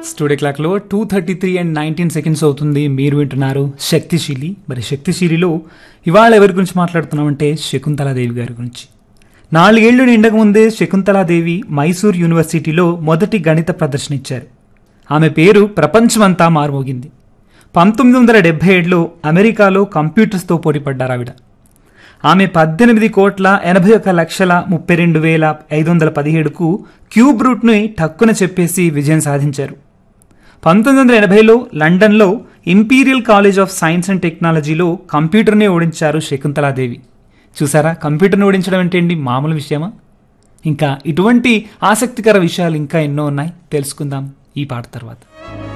studio క్లాక్లో two thirty three and nineteen seconds అవుతుంది మీరు వింటున్నారు శక్తిశీలి మరి శక్తిశీలిలో ఇవాళ ఎవరి గురించి మాట్లాడుతున్నామంటే శకుంతలాదేవి గారి గురించి నాలుగేళ్లు నిండక ముందే శకుంతలాదేవి మైసూర్ యూనివర్సిటీలో మొదటి గణిత ప్రదర్శన ఇచ్చారు ఆమె పేరు ప్రపంచమంతా మారుమోగింది పంతొమ్మిది వందల డెబ్బై ఏడులో అమెరికాలో కంప్యూటర్స్తో పోటీపడ్డారు ఆవిడ ఆమె పద్దెనిమిది కోట్ల ఎనభై ఒక లక్షల ముప్పై రెండు వేల ఐదు వందల పదిహేడుకు క్యూబ్ రూట్ని టక్కున చెప్పేసి విజయం సాధించారు పంతొమ్మిది వందల ఎనభైలో లండన్లో Imperial College of Science and టెక్నాలజీలో కంప్యూటర్ని ఓడించారు శకుంతలాదేవి చూసారా కంప్యూటర్ని ఓడించడం అంటే ఏంటి మామూలు విషయమా ఇంకా ఇటువంటి ఆసక్తికర విషయాలు ఇంకా ఎన్నో ఉన్నాయి తెలుసుకుందాం ఈ పాట తర్వాత